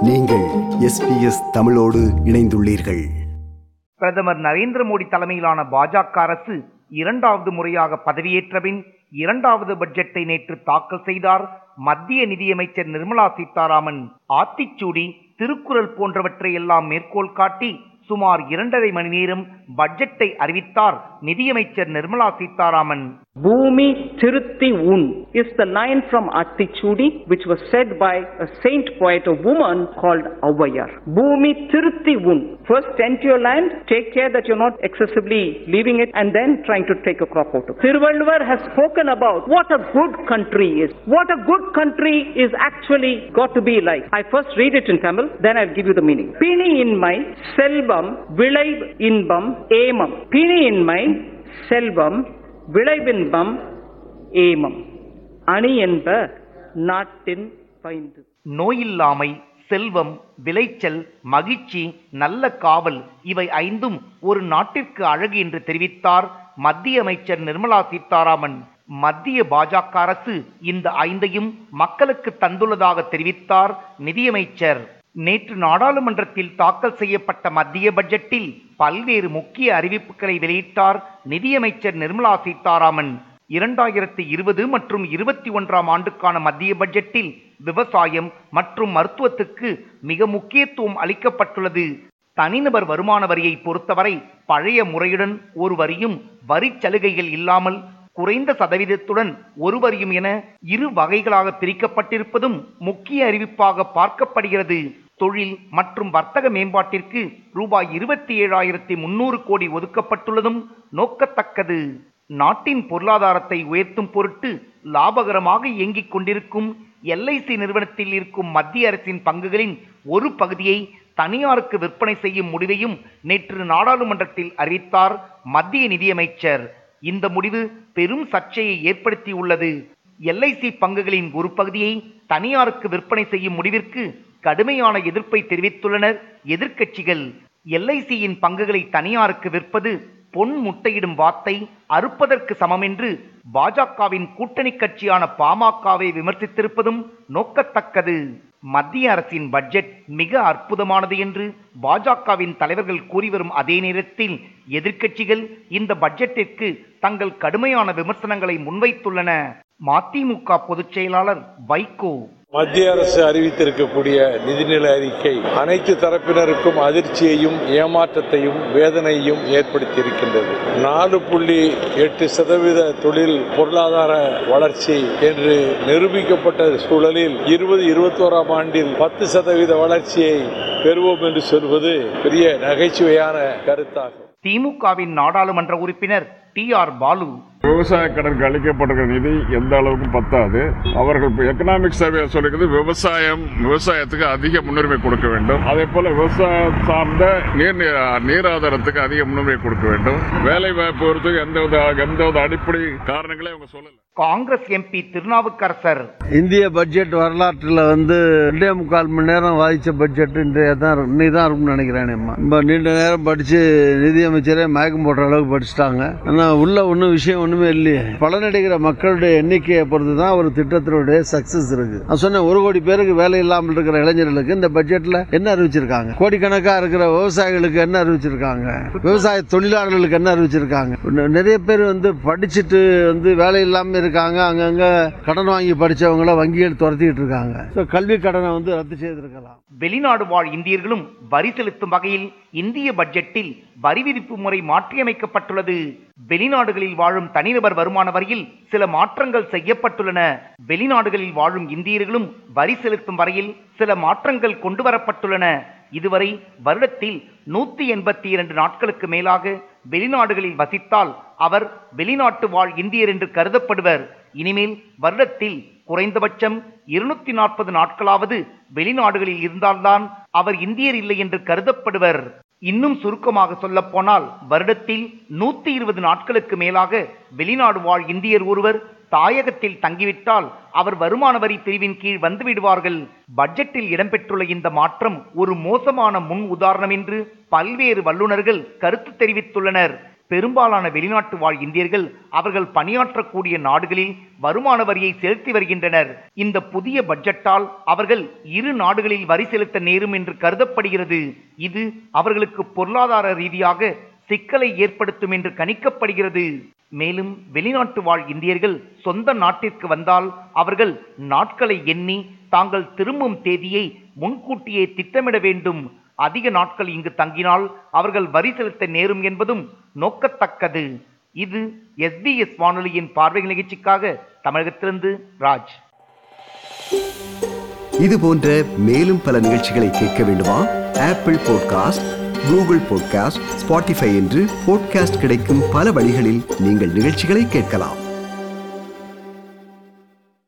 நீங்கள் எஸ்பிஎஸ் தமிழோடு இணைந்துள்ளீர்கள் பிரதமர் நரேந்திர மோடி தலைமையிலான பாஜக அரசு இரண்டாவது முறையாக பதவியேற்றபின் இரண்டாவது பட்ஜெட்டை நேற்று தாக்கல் செய்தார் மத்திய நிதியமைச்சர் நிர்மலா சீதாராமன் ஆத்திச்சூடி திருக்குறள் போன்றவற்றை எல்லாம் மேற்கோள் காட்டி சுமார் இரண்டரை மணி நேரம் பட்ஜெட்டை அறிவித்தார் நிதியமைச்சர் Nirmala Sitharaman Bhumi Tirutti Un is the line from Attichudi which was said by a saint poet, a woman called Avayar. Bhumi Tirutti Un. First tend to your land, take care that you're not excessively leaving it and then trying to take a crop photo. Thiruvalluvar has spoken about what a good country is. What a good country is actually got to be like. I first read it in Tamil, then I'll give you the meaning. Pini in my selvam, vilai inbam, emam. Pini in my selvam, விளைவின்பம் ஏமம் அணி என்ப நாட்டின் பைந்து நோயில்லாமை செல்வம் விளைச்சல் மகிழ்ச்சி நல்ல காவல் இவை ஐந்தும் ஒரு நாட்டிற்கு அழகு என்று தெரிவித்தார் மத்திய அமைச்சர் நிர்மலா சீதாராமன் மத்திய பாஜக அரசு இந்த ஐந்தையும் மக்களுக்கு தந்துள்ளதாக தெரிவித்தார் நிதியமைச்சர் நேற்று நாடாளுமன்றத்தில் தாக்கல் செய்யப்பட்ட மத்திய பட்ஜெட்டில் பல்வேறு முக்கிய அறிவிப்புகளை வெளியிட்டார் நிதியமைச்சர் நிர்மலா சீதாராமன் இரண்டாயிரத்தி இருபது மற்றும் இருபத்தி ஒன்றாம் ஆண்டுக்கான மத்திய பட்ஜெட்டில் விவசாயம் மற்றும் மருத்துவத்துக்கு மிக முக்கியத்துவம் அளிக்கப்பட்டுள்ளது தனிநபர் வருமான வரியை பொறுத்தவரை பழைய முறையுடன் ஒரு வரியும் வரிச் சலுகைகள் இல்லாமல் குறைந்த சதவீதத்துடன் ஒரு வரியும் என இரு வகைகளாக பிரிக்கப்பட்டிருப்பதும் முக்கிய அறிவிப்பாக பார்க்கப்படுகிறது தொழில் மற்றும் வர்த்தக மேம்பாட்டிற்கு ரூபாய் இருபத்தி ஏழாயிரத்தி முன்னூறு கோடி ஒதுக்கப்பட்டுள்ளதும் நோக்கத்தக்கது நாட்டின் பொருளாதாரத்தை உயர்த்தும் பொருட்டு லாபகரமாக இயங்கிக் கொண்டிருக்கும் எல்ஐசி நிறுவனத்தில் இருக்கும் மத்திய அரசின் பங்குகளின் ஒரு பகுதியை தனியாருக்கு விற்பனை செய்யும் முடிவையும் நேற்று நாடாளுமன்றத்தில் அறிவித்தார் மத்திய நிதியமைச்சர் இந்த முடிவு பெரும் சர்ச்சையை ஏற்படுத்தியுள்ளது எல்ஐசி பங்குகளின் ஒரு பகுதியை தனியாருக்கு விற்பனை செய்யும் முடிவிற்கு கடுமையான எதிர்ப்பை தெரிவித்துள்ளனர் எதிர்க்கட்சிகள் எல்ஐசியின் பங்குகளை தனியாருக்கு விற்பது பொன் முட்டையிடும் வாத்தை அறுப்பதற்கு சமம் என்று பாஜகவின் கூட்டணி கட்சியான பாமகவை விமர்சித்திருப்பதும் நோக்கத்தக்கது மத்திய அரசின் பட்ஜெட் மிக அற்புதமானது என்று பாஜகவின் தலைவர்கள் கூறி வரும் அதே நேரத்தில் எதிர்க்கட்சிகள் இந்த பட்ஜெட்டிற்கு தங்கள் கடுமையான விமர்சனங்களை முன்வைத்துள்ளன மதிமுக பொதுச் செயலாளர் வைகோ மத்திய அரசு அறிவித்திருக்கக்கூடிய நிதிநிலை அறிக்கை அனைத்து தரப்பினருக்கும் அதிர்ச்சியையும் ஏமாற்றத்தையும் வேதனையும் ஏற்படுத்தியிருக்கின்றது நாலு புள்ளி எட்டு சதவீத தொழில் பொருளாதார வளர்ச்சி என்று நிரூபிக்கப்பட்ட சூழலில் இருபது இருபத்தோராம் ஆண்டில் பத்து சதவீத வளர்ச்சியை பெறுவோம் என்று சொல்வது பெரிய நகைச்சுவையான கருத்தாகும் திமுகவின் நாடாளுமன்ற உறுப்பினர் டி ஆர் பாலு விவசாய கடனுக்கு அளிக்கப்பட்டிருக்கிற நிதி எந்த அளவுக்கு பத்தாது அவர்கள் இப்போ எக்கனாமிக் சர்வே சொல்லிக்கிறது விவசாயம் விவசாயத்துக்கு அதிக முன்னுரிமை கொடுக்க வேண்டும் அதே போல விவசாயம் சார்ந்த நீர் நீர் ஆதாரத்துக்கு அதிக முன்னுரிமை கொடுக்க வேண்டும் வேலை வாய்ப்பு வரத்துக்கு எந்த வித எந்த வித அடிப்படை காரணங்களே அவங்க சொல்லல காங்கிரஸ் எம்பி திருநாவுக்கரசர் இந்திய பட்ஜெட் வரலாற்றில் வந்து ரெண்டே முக்கால் மணி நேரம் வாதிச்ச பட்ஜெட் இன்றைய தான் இருக்கும். இன்னைக்கு தான் இருக்கும்னு நினைக்கிறேன் இப்போ நீண்ட நேரம் படித்து நிதியமைச்சரே மயக்கம் போடுற அளவுக்கு படிச்சுட்டாங்க ஆனால் உள்ள ஒன்றும் விஷயம் ஒன்றுமே இல்லையே பலனடைகிற மக்களுடைய எண்ணிக்கையை பொறுத்து தான் ஒரு திட்டத்தினுடைய சக்ஸஸ் இருக்கு நான் சொன்னேன் ஒரு கோடி பேருக்கு வேலை இல்லாமல் இருக்கிற இளைஞர்களுக்கு இந்த பட்ஜெட்டில் என்ன அறிவிச்சிருக்காங்க கோடிக்கணக்காக இருக்கிற விவசாயிகளுக்கு என்ன அறிவிச்சிருக்காங்க விவசாய தொழிலாளர்களுக்கு என்ன அறிவிச்சிருக்காங்க இன்னும் நிறைய பேர் வந்து படிச்சுட்டு வந்து வேலை இல்லாமல் இருக்காங்க அங்கங்க கடன் வாங்கி படிச்சவங்கள வங்கிகள் துரத்திட்டு இருக்காங்க ஸோ கல்வி கடனை வந்து ரத்து செய்திருக்கலாம் வெளிநாடு வாழ் இந்தியர்களும் வரி செலுத்தும் வகையில் இந்திய பட்ஜெட்டில் வரி விதிப்பு முறை மாற்றியமைக்கப்பட்டுள்ளது வெளிநாடுகளில் வாழும் தனிநபர் வருமான வரியில் சில மாற்றங்கள் செய்யப்பட்டுள்ளன வெளிநாடுகளில் வாழும் இந்தியர்களும் வரி செலுத்தும் வரையில் சில மாற்றங்கள் கொண்டு வரப்பட்டுள்ளன இதுவரை வருடத்தில் நூத்தி எண்பத்தி இரண்டு நாட்களுக்கு மேலாக வெளிநாடுகளில் வசித்தால் அவர் வெளிநாட்டு வாழ் இந்தியர் என்று கருதப்படுவர் இனிமேல் வருடத்தில் குறைந்தபட்சம் இருநூத்தி நாற்பது நாட்களாவது வெளிநாடுகளில் இருந்தால்தான் அவர் இந்தியர் இல்லை என்று கருதப்படுவர் இன்னும் சுருக்கமாக சொல்லப் போனால் வருடத்தில் நூத்தி இருபது நாட்களுக்கு மேலாக வெளிநாடு வாழ் இந்தியர் ஒருவர் தாயகத்தில் தங்கிவிட்டால் அவர் வருமான வரி பிரிவின் கீழ் வந்து விடுவார்கள் பட்ஜெட்டில் இடம்பெற்றுள்ள இந்த மாற்றம் ஒரு மோசமான முன் உதாரணம் என்று பல்வேறு வல்லுநர்கள் கருத்து தெரிவித்துள்ளனர் பெரும்பாலான வெளிநாட்டு வாழ் இந்தியர்கள் அவர்கள் பணியாற்றக்கூடிய நாடுகளில் வருமான வரியை செலுத்தி வருகின்றனர் இந்த புதிய பட்ஜெட்டால் அவர்கள் இரு நாடுகளில் வரி செலுத்த நேரும் என்று கருதப்படுகிறது இது அவர்களுக்கு பொருளாதார ரீதியாக சிக்கலை ஏற்படுத்தும் என்று கணிக்கப்படுகிறது மேலும் வெளிநாட்டு வாழ் இந்தியர்கள் சொந்த நாட்டிற்கு வந்தால் அவர்கள் நாட்களை எண்ணி தாங்கள் திரும்பும் தேதியை முன்கூட்டியே திட்டமிட வேண்டும் அதிக நாட்கள் இங்கு தங்கினால் அவர்கள் வரி செலுத்த நேரும் என்பதும் நோக்கத்தக்கது இது எஸ்பிஎஸ் வானொலியின் பார்வை நிகழ்ச்சிக்காக தமிழகத்திலிருந்து ராஜ் இது போன்ற மேலும் பல நிகழ்ச்சிகளை கேட்க வேண்டுமா Apple podcast Google podcast Spotify என்று பாட்காஸ்ட் கிடைக்கும் பல வழிகளில் நீங்கள் நிகழ்ச்சிகளை கேட்கலாம்